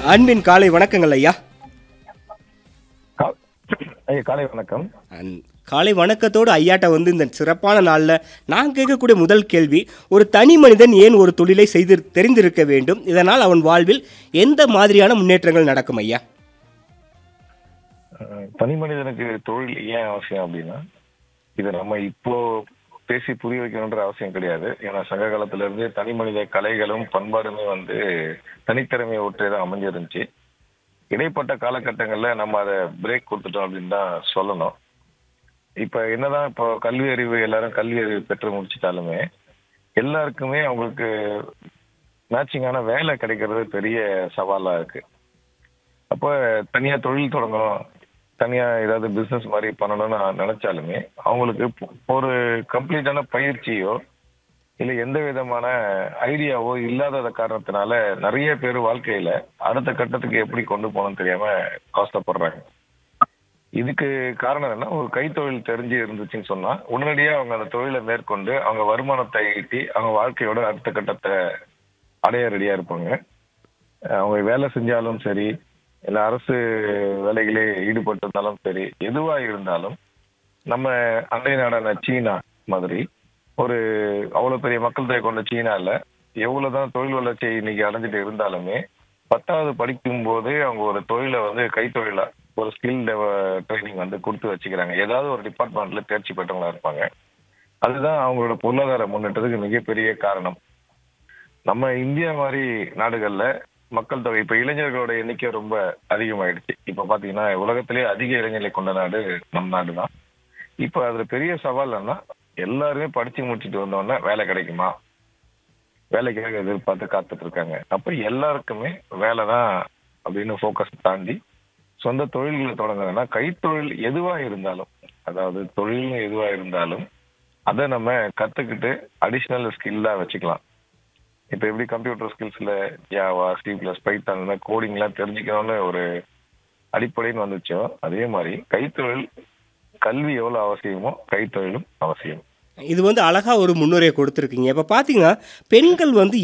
அன்பின் காலை வணக்கங்கள் ஐயா கா- ஐயா காலை வணக்கம் அன்- காலை வணக்கத்தோடு ஐயாட்ட வந்து இந்த சிறப்பான நாளில் நான் கேட்கக்கூடிய முதல் கேள்வி ஒரு தனி மனிதன் ஏன் ஒரு தொழிலை செய்து தெரிந்திருக்க வேண்டும் இதனால் அவன் வாழ்வில் எந்த மாதிரியான முன்னேற்றங்கள் நடக்கும் ஐயா அஹ், தனி மனிதனுக்கு தொழில் ஏன் அவசியம் அப்படின்னா இதை நம்ம இப்போ பேசி புரிய வைக்கணுன்ற அவசியம் கிடையாது ஏன்னா சங்க காலத்துல இருந்து தனி மனித கலைகளும் பண்பாடுமே வந்து தனித்திறமையை ஒற்றே அமைஞ்சிருந்துச்சு இடைப்பட்ட காலகட்டங்கள்ல நம்ம அதை பிரேக் கொடுத்துட்டோம் அப்படின்னு தான் சொல்லணும் இப்ப என்னதான் இப்போ கல்வி அறிவு எல்லாரும் கல்வி அறிவு பெற்று முடிச்சிட்டாலுமே எல்லாருக்குமே அவங்களுக்கு மேட்சிங்கான வேலை கிடைக்கிறது பெரிய சவாலா இருக்கு அப்போ தனியா தொழில் தொடங்கணும் தனியா ஏதாவது பிசினஸ் மாதிரி பண்ணணும்னு நான் நினைச்சாலுமே அவங்களுக்கு பொ- ஒரு கம்ப்ளீட்டான பயிற்சியோ இல்ல எந்த விதமான ஐடியாவோ இல்லாத காரணத்தினால நிறைய பேர் வாழ்க்கையில அடுத்த கட்டத்துக்கு எப்படி கொண்டு போகணும்னு தெரியாம கஷ்டப்படுறாங்க இதுக்கு காரணம் என்ன ஒரு கைத்தொழில் தெரிஞ்சு இருந்துச்சுன்னு சொன்னா உடனடியா அவங்க அந்த தொழிலை மேற்கொண்டு அவங்க வருமானத்தை ஈட்டி அவங்க வாழ்க்கையோட அடுத்த கட்டத்தை அடைய ரெடியா இருப்பாங்க அஹ் அவங்க வேலை செஞ்சாலும் சரி இல்ல அரசு வேலைகளே ஈடுபட்டிருந்தாலும் சரி எதுவா இருந்தாலும் நம்ம அண்டை நாடான சீனா மாதிரி ஒரு அவ்வளவு பெரிய மக்கள் தொகை கொண்ட சீனால எவ்வளவுதான் தொழில் வளர்ச்சி இன்னைக்கு அடைஞ்சிட்டு இருந்தாலுமே பத்தாவது படிக்கும் போதே அவங்க ஒரு தொழிலை வந்து கைத்தொழிலா ஒரு ஸ்கில் ட்ரைனிங் வந்து கொடுத்து வச்சுக்கிறாங்க ஏதாவது ஒரு டிபார்ட்மெண்ட்ல தேர்ச்சி பெற்றவங்களா இருப்பாங்க அதுதான் அவங்களோட பொருளாதார முன்னேற்றத்துக்கு மிகப்பெரிய காரணம் நம்ம இந்தியா மாதிரி நாடுகள்ல மக்கள் தொகை இப்ப இளைஞர்களோட எண்ணிக்கை ரொம்ப அதிகமாயிடுச்சு இப்ப பாத்தீங்கன்னா உலகத்திலேயே அதிக இளைஞர்களை கொண்ட நாடு நம் நாடு தான் இப்ப அதுல பெரிய சவால் என்ன எல்லாருமே படிச்சு முடிச்சுட்டு வந்தோடனே வேலை கிடைக்குமா வேலைக்காக எதிர்பார்த்து காத்துட்டு இருக்காங்க அப்ப எல்லாருக்குமே வேலை தான் அப்படின்னு ஃபோக்கஸ் தாண்டி சொந்த தொழில்களை தொடங்குறதுன்னா கைத்தொழில் எதுவா இருந்தாலும் அதாவது தொழில் எதுவா இருந்தாலும் அதை நம்ம கத்துக்கிட்டு அடிஷ்னல் ஸ்கில்லா வச்சுக்கலாம் இப்ப எப்படி கம்ப்யூட்டர் ஸ்கில்ஸ்ல ஜாவா சி பிளஸ் பைத்தான் இந்த கோடிங் எல்லாம் தெரிஞ்சுக்கணும்னு ஒரு அடிப்படைன்னு வந்துச்சோ அதே மாதிரி கைத்தொழில் கல்வி எவ்வளவு அவசியமோ கைத்தொழிலும் அவசியம் இது வந்து அழகா ஒரு முன்னுரையை கொடுத்துருக்கீங்க இப்போ பார்த்தீங்கன்னா பெண்கள் வந்து